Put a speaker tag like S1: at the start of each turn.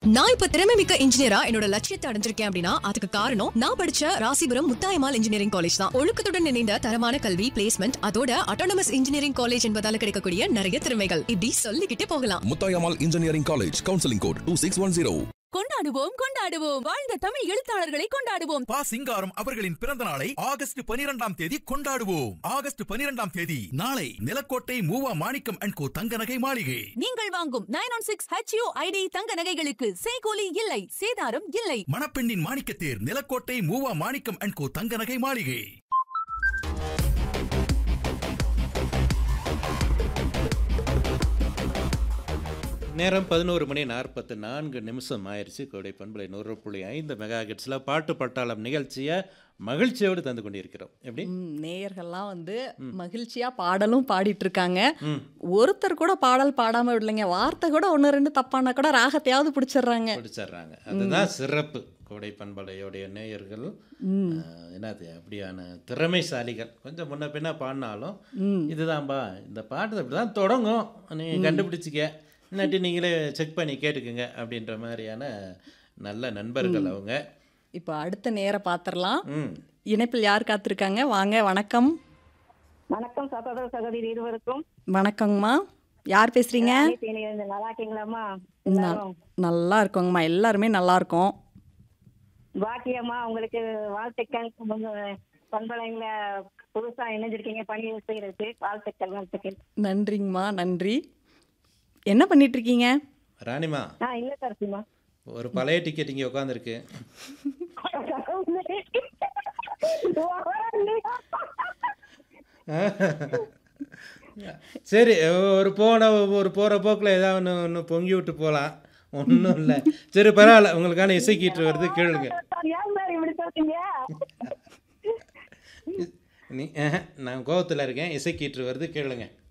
S1: நான் இப்ப திறமை மிக்க இன்ஜினியரா என்னோட லட்சியத்தை அடைஞ்சிருக்கேன் அப்படின்னா அதுக்கு காரணம் நான் படிச்ச ராசிபுரம் முத்தாயமால் இன்ஜினியரிங் காலேஜ் தான் ஒழுக்கத்துடன் இணைந்த தரமான கல்வி பிளேஸ்மெண்ட் அதோட அட்டானமஸ் இன்ஜினியரிங் காலேஜ் என்பதால கிடைக்கக்கூடிய நிறைய திறமைகள் இப்படி சொல்லிக்கிட்டே போகலாம்
S2: Muthayammal engineering college counselling code two six one zero
S3: கொண்டாடுவோம் கொண்டாடுவோம் வாழ்ந்த தமிழ் எழுத்தாளர்களை கொண்டாடுவோம்
S4: பா சிங்காரம் அவர்களின் பிறந்த நாளை ஆகஸ்ட் பனிரெண்டாம் தேதி கொண்டாடுவோம் ஆகஸ்ட் பனிரெண்டாம் தேதி நாளை நிலக்கோட்டை மூவா மாணிக்கம் அண்ட் கோ தங்க நகை மாளிகை
S3: நீங்கள் வாங்கும் nine one six HU ID தங்க நகைகளுக்கு செய்கூலி இல்லை சேதாரம் இல்லை
S4: மணப்பெண்ணின் மாணிக்கத்தேர் நிலக்கோட்டை மூவா மாணிக்கம் அண்ட் கோ தங்க நகை மாளிகை
S5: நேரம் பதினோரு மணி நாற்பத்து நான்கு நிமிஷம் ஆயிடுச்சு கோடை பண்பலை நூறு புள்ளி ஐந்து மெகா ஹெட்ஸில் பாட்டு பட்டாளம் நிகழ்ச்சியை மகிழ்ச்சியோடு தந்து கொண்டிருக்கிறோம் எப்படி
S6: ம், நேயர்கள்லாம் வந்து மகிழ்ச்சியா பாடலும் பாடிட்டு இருக்காங்க
S5: ம்.
S6: ஒருத்தர் கூட பாடல் பாடாம விடலைங்க வார்த்தை கூட ஒன்று ரெண்டு தப்பானா கூட ராகத்தையாவது பிடிச்சிடுறாங்க
S5: பிடிச்சிடுறாங்க அதுதான் சிறப்பு கோடை பண்பலையோடைய நேயர்கள் அஹ், என்னது அப்படியான திறமைசாலிகள் கொஞ்சம் முன்ன பின்ன பாடினாலும் இதுதான்பா இந்த பாட்டு இப்படி தான் தொடங்கும் நீங்கள் கண்டுபிடிச்சிக்க இல்லாட்டி நீங்களே செக் பண்ணி கேட்டுக்குங்க அப்படின்ற மாதிரியான நல்ல நண்பர்கள் அவங்க
S6: இப்போ அடுத்த நேர பாத்திரலாம்
S5: ம்
S6: இணைப்பில் யார் காத்திருக்காங்க வாங்க வணக்கம்
S7: வணக்கம் சகோதர சகோதரி இருவருக்கும்
S6: வணக்கங்கம்மா யார் பேசுறீங்க
S7: தேனியிலிருந்து நல்லா இருக்கீங்களாம்மா
S6: ந-
S7: எல்லாரும்
S6: நல்லா இருக்கோங்கம்மா எல்லாருமே நல்லா இருக்கோம்
S7: பாக்கியம்மா உங்களுக்கு வாழ்த்துக்கள் உங்க பண்பலைங்கள புதுசா இணைஞ்சிருக்கீங்க பணி செய்யறதுக்கு வாழ்த்துக்கள் வாழ்த்துக்கள்
S6: நன்றிங்கம்மா நன்றி என்ன பண்ணிட்டு இருக்கீங்க
S5: ராணிமா
S7: ஆ இல்ல தரசிமா
S5: ஒரு பழைய டிக்கெட் இங்கே உட்காந்துருக்கு சரி ஒரு போன ஒரு போகிற போக்கில் ஏதாவது ஒன்று ஒன்று பொங்கி விட்டு போகலாம் ஒன்றும் இல்லை சரி பரவாயில்ல உங்களுக்கான இசைக்கீற்று வருது கேளுங்க
S7: ஏன் சார் இப்படி சொல்றீங்க
S5: நீ ஆஹா, நான் கோவத்தில் இருக்கேன் இசைக்கீற்று வருது கேளுங்க